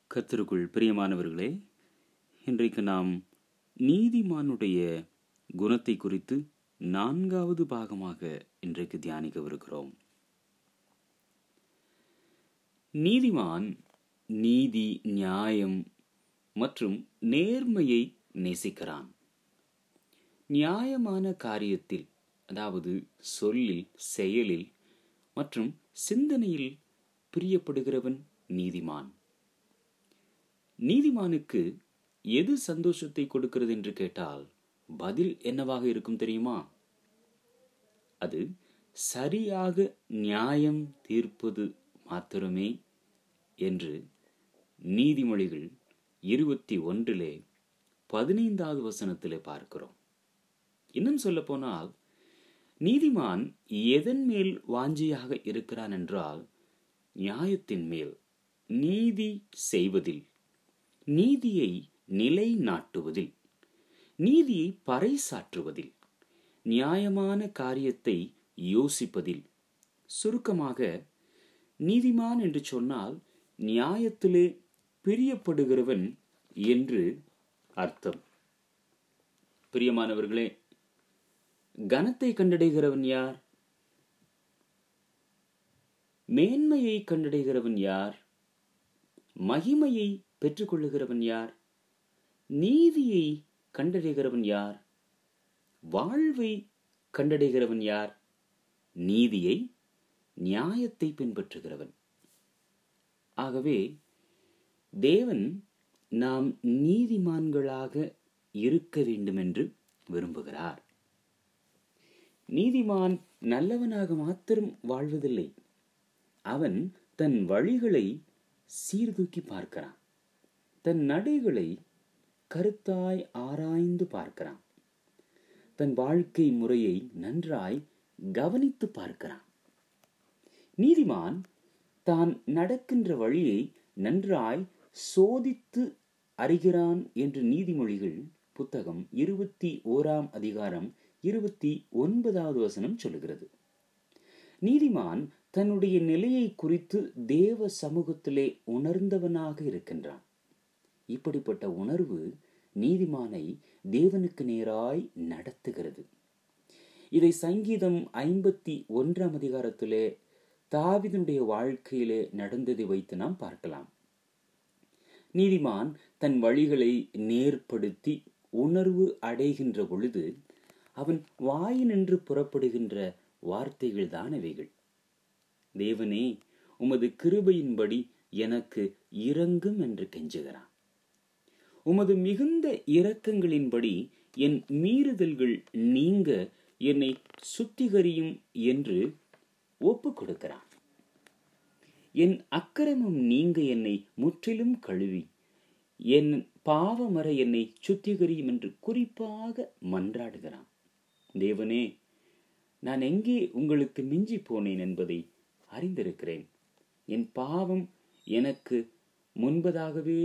கர்த்தருக்குள் பிரியமானவர்களே இன்றைக்கு நாம் நீதிமானுடைய குணத்தை குறித்து நான்காவது பாகமாக இன்றைக்கு தியானிக்கவிருக்கிறோம் நீதிமான் நீதி நியாயம் மற்றும் நேர்மையை நேசிக்கிறான் நியாயமான காரியத்தில் அதாவது சொல்லில் செயலில் மற்றும் சிந்தனையில் பிரியப்படுகிறவன் நீதிமான் நீதிமானுக்கு எது சந்தோஷத்தை கொடுக்கிறது என்று கேட்டால் பதில் என்னவாக இருக்கும் தெரியுமா அது சரியாக நியாயம் தீர்ப்பது மாத்திரமே என்று நீதிமொழிகள் இருபத்தி ஒன்றிலே பதினைந்தாவது வசனத்திலே பார்க்கிறோம் இன்னும் சொல்ல போனால் நீதிமான் எதன் மேல் வாஞ்சியாக இருக்கிறான் என்றால் நியாயத்தின் மேல் நீதி செய்வதில் நீதியை நிலைநாட்டுவதில் நீதியை பறைசாற்றுவதில் நியாயமான காரியத்தை யோசிப்பதில் சுருக்கமாக நீதிமான் என்று சொன்னால் நியாயத்திலே பிரியப்படுகிறவன் என்று அர்த்தம் பிரியமானவர்களே கனத்தை கண்டடைகிறவன் யார் மேன்மையை கண்டடைகிறவன் யார் மகிமையை பெற்றுக்கொள்ளுகிறவன் யார் நீதியை கண்டடைகிறவன் யார் வாழ்வை கண்டடைகிறவன் யார் நீதியை நியாயத்தை பின்பற்றுகிறவன் ஆகவே தேவன் நாம் நீதிமான்களாக இருக்க வேண்டும் என்று விரும்புகிறார் நீதிமான் நல்லவனாக மாத்திரம் வாழ்வதில்லை அவன் தன் வழிகளை சீர்தூக்கி பார்க்கிறான் தன் நடைகளை கருத்தாய் ஆராய்ந்து பார்க்கிறான் தன் வாழ்க்கை முறையை நன்றாய் கவனித்து பார்க்கிறான் நீதிமான் தான் நடக்கின்ற வழியை நன்றாய் சோதித்து அறிகிறான் என்று நீதிமொழிகள் புத்தகம் இருபத்தி ஓராம் அதிகாரம் இருபத்தி ஒன்பதாவது வசனம் சொல்லுகிறது நீதிமான் தன்னுடைய நிலையை குறித்து தேவ சமூகத்திலே உணர்ந்தவனாக இருக்கின்றான் இப்படிப்பட்ட உணர்வு நீதிமானை தேவனுக்கு நேராய் நடத்துகிறது இதை சங்கீதம் ஐம்பத்தி ஒன்றாம் அதிகாரத்திலே தாவிதனுடைய வாழ்க்கையிலே நடந்ததை வைத்து நாம் பார்க்கலாம் நீதிமான் தன் வழிகளை நேர்படுத்தி உணர்வு அடைகின்ற பொழுது அவன் வாயினின்று புறப்படுகின்ற வார்த்தைகள் தான் இவைகள் தேவனே உமது கிருபையின்படி எனக்கு இறங்கும் என்று கெஞ்சுகிறான் உமது மிகுந்த இரக்கங்களின்படி என் மீறுதல்கள் நீங்க என்னை சுத்திகரியும் என்று ஒப்பு கொடுக்கிறான் என் அக்கிரமம் நீங்க என்னை முற்றிலும் கழுவி என் பாவமர என்னை சுத்திகரியும் என்று குறிப்பாக மன்றாடுகிறான் தேவனே நான் எங்கே உங்களுக்கு மிஞ்சி போனேன் என்பதை அறிந்திருக்கிறேன் என் பாவம் எனக்கு முன்பதாகவே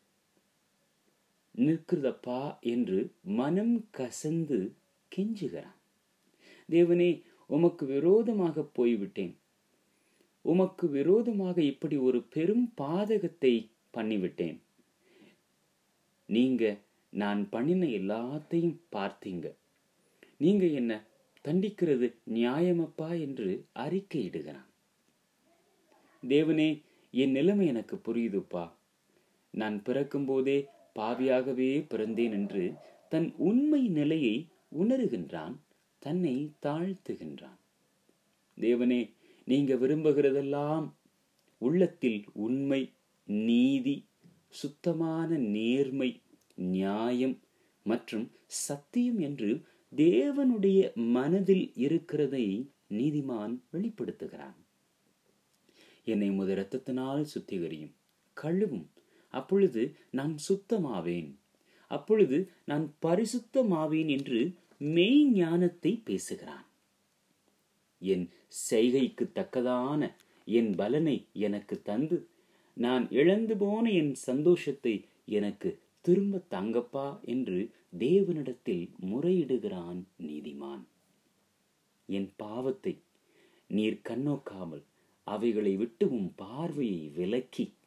நிற்கிறதப்பா என்று மனம் கசந்து கெஞ்சுகிறான் தேவனே உமக்கு விரோதமாக போய்விட்டேன் உமக்கு விரோதமாக இப்படி ஒரு பெரும் பாதகத்தை பண்ணிவிட்டேன் நீங்க நான் பண்ணின எல்லாத்தையும் பார்த்தீங்க நீங்க என்ன தண்டிக்கிறது நியாயமப்பா என்று அறிக்கையிடுகிறான் தேவனே என் நிலைமை எனக்கு புரியுதுப்பா நான் பிறக்கும்போதே பாவியாகவே பிறந்தேன் என்று தன் உண்மை நிலையை உணருகின்றான் தன்னை தாழ்த்துகின்றான் தேவனே நீங்க விரும்புகிறதெல்லாம் உள்ளத்தில் உண்மை நீதி சுத்தமான நேர்மை நியாயம் மற்றும் சத்தியம் என்று தேவனுடைய மனதில் இருக்கிறதை நீதிமான் வெளிப்படுத்துகிறான் என்னை முத இரத்தத்தினால் சுத்திகரியும் கழுவும் அப்பொழுது நான் சுத்தமாவேன் அப்பொழுது நான் பரிசுத்தமாவேன் என்று மெய் ஞானத்தை பேசுகிறான் என் செய்கைக்கு தக்கதான என் பலனை எனக்கு தந்து நான் இழந்து போன என் சந்தோஷத்தை எனக்கு திரும்ப தங்கப்பா என்று தேவனிடத்தில் முறையிடுகிறான் நீதிமான் என் பாவத்தை நீர் கண்ணோக்காமல் அவைகளை விட்டு உம் பார்வையை விலக்கி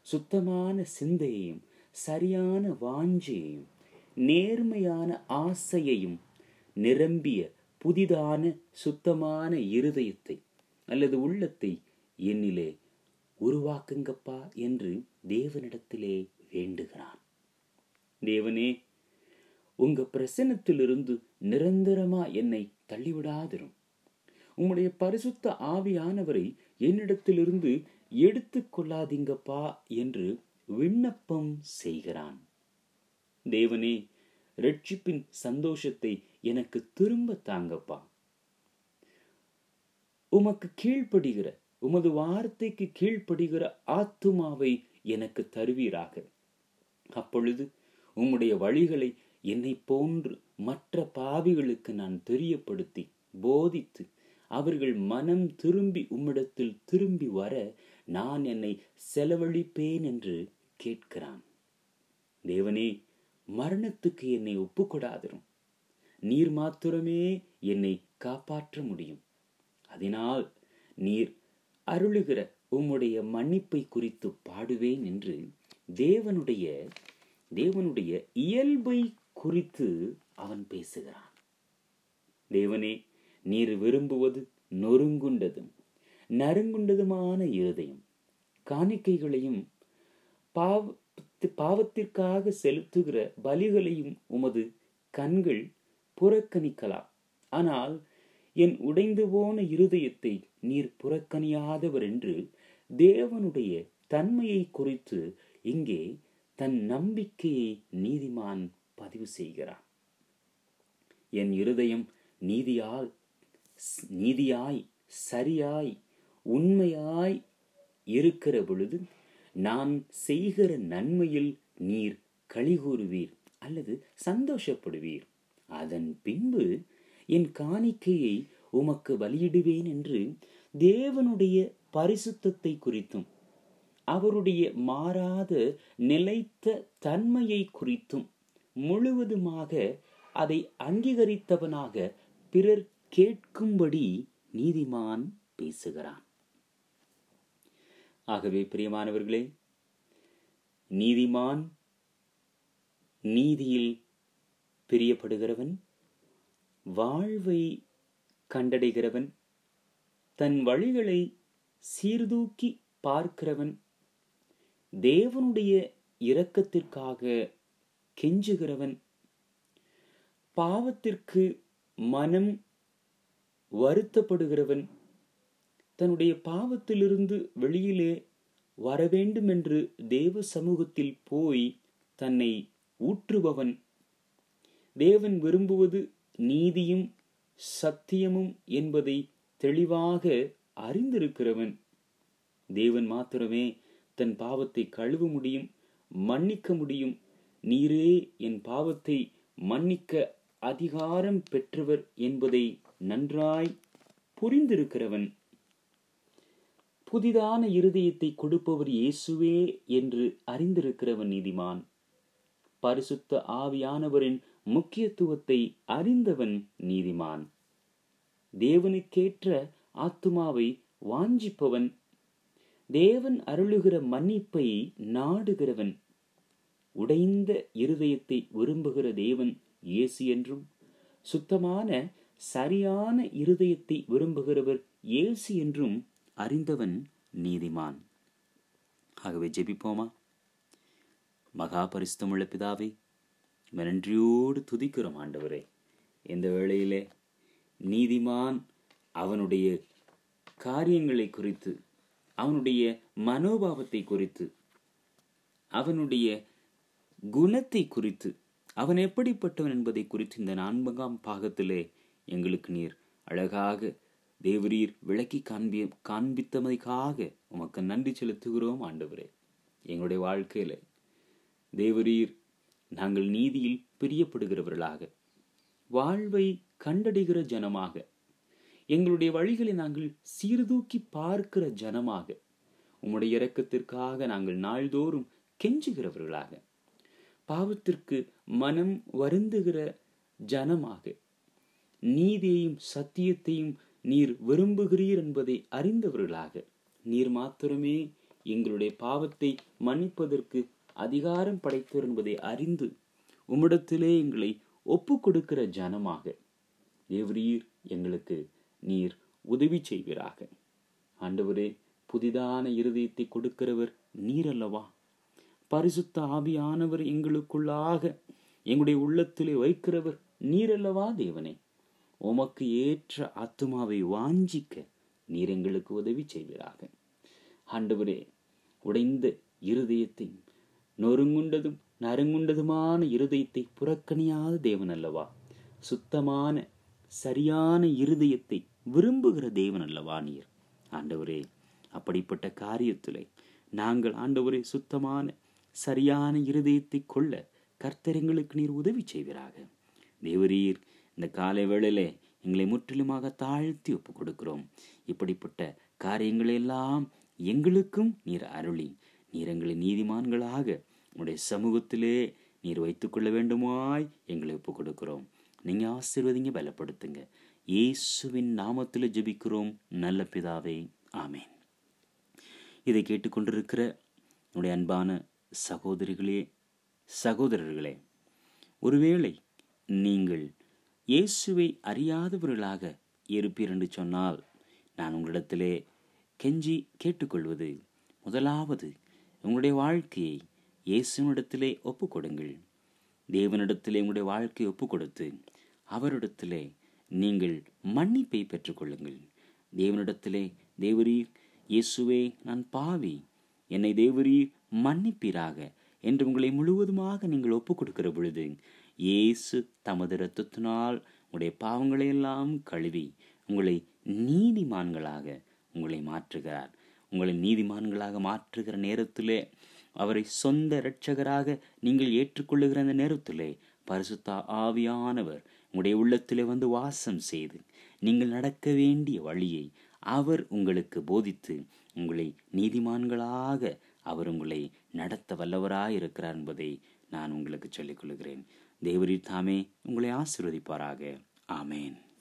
சுத்தமான சிந்தையையும் சரியான வாஞ்சையையும் நேர்மையான ஆசையையும் நிரம்பிய புதிதான சுத்தமான இருதயத்தை அல்லது உள்ளத்தை என்னிலே உருவாக்குங்கப்பா என்று தேவனிடத்திலே வேண்டுகிறான் தேவனே உங்க பிரசன்னத்திலிருந்து நிரந்தரமா என்னை தள்ளிவிடாதிரும் உம்முடைய பரிசுத்த ஆவியானவரை என்னிடத்திலிருந்து எடுத்து கொள்ளாதீங்கப்பா என்று விண்ணப்பம் செய்கிறான் தேவனே ரட்சிப்பின் சந்தோஷத்தை எனக்கு திரும்ப தாங்கப்பா உமக்கு கீழ்ப்படுகிற உமது வார்த்தைக்கு கீழ்ப்படுகிற ஆத்துமாவை எனக்கு தருவீராக அப்பொழுது உம்முடைய வழிகளை என்னை போன்று மற்ற பாவிகளுக்கு நான் தெரியப்படுத்தி போதித்து அவர்கள் மனம் திரும்பி உம்மிடத்தில் திரும்பி வர நான் என்னை செலவழிப்பேன் என்று கேட்கிறான் தேவனே மரணத்துக்கு என்னை ஒப்புக்கொடாதிரும் நீர் மாத்திரமே என்னை காப்பாற்ற முடியும் அதனால் நீர் அருளுகிற உம்முடைய மன்னிப்பை குறித்து பாடுவேன் என்று தேவனுடைய தேவனுடைய இயல்பை குறித்து அவன் பேசுகிறான் தேவனே நீர் விரும்புவது நொறுங்குண்டதும் நறுங்குண்டதுமான இருதயம் காணிக்கைகளையும் பாவ பாவத்திற்காக செலுத்துகிற பலிகளையும் உமது கண்கள் புறக்கணிக்கலாம் ஆனால் என் உடைந்து போன இருதயத்தை நீர் புறக்கணியாதவர் என்று தேவனுடைய தன்மையை குறித்து இங்கே தன் நம்பிக்கையை நீதிமான் பதிவு செய்கிறார் என் இருதயம் நீதியால் நீதியாய் சரியாய் உண்மையாய் இருக்கிற பொழுது நான் செய்கிற நன்மையில் நீர் கழிகூறுவீர் அல்லது சந்தோஷப்படுவீர் அதன் பின்பு என் காணிக்கையை உமக்கு பலியிடுவேன் என்று தேவனுடைய பரிசுத்தத்தை குறித்தும் அவருடைய மாறாத நிலைத்த தன்மையை குறித்தும் முழுவதுமாக அதை அங்கீகரித்தவனாக பிறர் கேட்கும்படி நீதிமான் பேசுகிறான் ஆகவே பிரியமானவர்களே நீதிமான் நீதியில் பிரியப்படுகிறவன் வாழ்வை கண்டடைகிறவன் தன் வழிகளை சீர்தூக்கி பார்க்கிறவன் தேவனுடைய இரக்கத்திற்காக கெஞ்சுகிறவன் பாவத்திற்கு மனம் வருத்தப்படுகிறவன் தன்னுடைய பாவத்திலிருந்து வெளியிலே வர வேண்டும் என்று தேவ சமூகத்தில் போய் தன்னை ஊற்றுபவன் தேவன் விரும்புவது நீதியும் சத்தியமும் என்பதை தெளிவாக அறிந்திருக்கிறவன் தேவன் மாத்திரமே தன் பாவத்தை கழுவ முடியும் மன்னிக்க முடியும் நீரே என் பாவத்தை மன்னிக்க அதிகாரம் பெற்றவர் என்பதை நன்றாய் புரிந்திருக்கிறவன் புதிதான இருதயத்தை கொடுப்பவர் இயேசுவே என்று அறிந்திருக்கிறவன் நீதிமான் பரிசுத்த ஆவியானவரின் முக்கியத்துவத்தை அறிந்தவன் நீதிமான் தேவனுக்கேற்ற ஆத்துமாவை வாஞ்சிப்பவன் தேவன் அருளுகிற மன்னிப்பை நாடுகிறவன் உடைந்த இருதயத்தை விரும்புகிற தேவன் இயேசு என்றும் சுத்தமான சரியான இருதயத்தை விரும்புகிறவர் இயேசு என்றும் அறிந்தவன் நீதிமான் ஆகவே ஜெபிப்போமா மகா பரிசுத்தமுள்ள பிதாவே நன்றியோடு துதிக்கிறோம் ஆண்டவரே இந்த வேளையிலே நீதிமான் அவனுடைய காரியங்களை குறித்து அவனுடைய மனோபாவத்தை குறித்து அவனுடைய குணத்தை குறித்து அவன் எப்படிப்பட்டவன் என்பதை குறித்து இந்த நான்காம் பாகத்திலே எங்களுக்கு நீர் அழகாக தேவரீர் விளக்கி காண்பி காண்பித்தமைக்காக உமக்கு நன்றி செலுத்துகிறோம் ஆண்டவரே எங்களுடைய வாழ்க்கையில தேவரீர் நாங்கள் நீதியில் பிரியப்படுகிறவர்களாக வாழ்வை கண்டடைகிற ஜனமாக எங்களுடைய வழிகளை நாங்கள் சீர்தூக்கி பார்க்கிற ஜனமாக உம்முடைய இரக்கத்திற்காக நாங்கள் நாள்தோறும் கெஞ்சுகிறவர்களாக பாவத்திற்கு மனம் வருந்துகிற ஜனமாக நீதியையும் சத்தியத்தையும் நீர் விரும்புகிறீர் என்பதை அறிந்தவர்களாக நீர் மாத்திரமே எங்களுடைய பாவத்தை மன்னிப்பதற்கு அதிகாரம் படைத்தவர் என்பதை அறிந்து உம்மிடத்திலே எங்களை ஒப்பு கொடுக்கிற ஜனமாக தேவரீர் எங்களுக்கு நீர் உதவி செய்வீராக ஆண்டவரே புதிதான இருதயத்தை கொடுக்கிறவர் நீர் அல்லவா பரிசுத்த ஆவியானவர் எங்களுக்குள்ளாக எங்களுடைய உள்ளத்திலே வைக்கிறவர் நீர் அல்லவா தேவனே உமக்கு ஏற்ற ஆத்துமாவை வாஞ்சிக்க நீர் எங்களுக்கு உதவி செய்வீராக ஆண்டவரே உடைந்த இருதயத்தை நொறுங்குண்டதும் நறுங்குண்டதுமான இருதயத்தை புறக்கணியாத தேவன் அல்லவா சுத்தமான சரியான இருதயத்தை விரும்புகிற தேவன் அல்லவா நீர் ஆண்டவரே அப்படிப்பட்ட காரியத்திலே நாங்கள் ஆண்டவரே சுத்தமான சரியான இருதயத்தை கொள்ள கர்த்தரெங்களுக்கு நீர் உதவி செய்வீராக தேவரீர் இந்த காலை வேளையிலே எங்களை முற்றிலுமாக தாழ்த்தி ஒப்பு கொடுக்கிறோம் இப்படிப்பட்ட காரியங்களை எல்லாம் எங்களுக்கும் நீர் அருளி நீர் எங்களை நீதிமான்களாக உடைய சமூகத்திலே நீர் வைத்துக்கொள்ள வேண்டுமாய் எங்களை ஒப்பு கொடுக்கிறோம் நீங்க ஆசீர்வதிங்க பலப்படுத்துங்க இயேசுவின் நாமத்தில் ஜெபிக்கிறோம் நல்ல பிதாவே ஆமேன் இதை கேட்டுக்கொண்டிருக்கிற என்னுடைய அன்பான சகோதரிகளே சகோதரர்களே ஒருவேளை நீங்கள் இயேசுவை அறியாதவர்களாக இருப்பீர் என்று சொன்னால் நான் உங்களிடத்திலே கெஞ்சி கேட்டுக்கொள்வது முதலாவது உங்களுடைய வாழ்க்கையை இயேசுவினிடத்திலே ஒப்பு கொடுங்கள் தேவனிடத்திலே உங்களுடைய வாழ்க்கையை ஒப்பு கொடுத்து அவரிடத்திலே நீங்கள் மன்னிப்பை பெற்றுக்கொள்ளுங்கள் தேவனிடத்திலே தேவரீர் இயேசுவே நான் பாவி என்னை தேவரீர் மன்னிப்பீராக என்று உங்களை முழுவதுமாக நீங்கள் ஒப்புக் கொடுக்கிற பொழுது இயேசு தமது இரத்தத்தினால் உங்களுடைய பாவங்களை எல்லாம் கழுவி உங்களை நீதிமான்களாக உங்களை மாற்றுகிறார் உங்களை நீதிமான்களாக மாற்றுகிற நேரத்திலே அவரை சொந்த இரட்சகராக நீங்கள் ஏற்றுக்கொள்ளுகிற அந்த நேரத்திலே பரிசுத்த ஆவியானவர் உங்களுடைய உள்ளத்திலே வந்து வாசம் செய்து நீங்கள் நடக்க வேண்டிய வழியை அவர் உங்களுக்கு போதித்து உங்களை நீதிமான்களாக அவர் உங்களை நடத்த வல்லவராய் இருக்கிறார் என்பதை நான் உங்களுக்கு சொல்லிக் கொள்கிறேன் தேவரீர் தாமே உங்களை ஆசீர்வதிப்பாராக ஆமேன்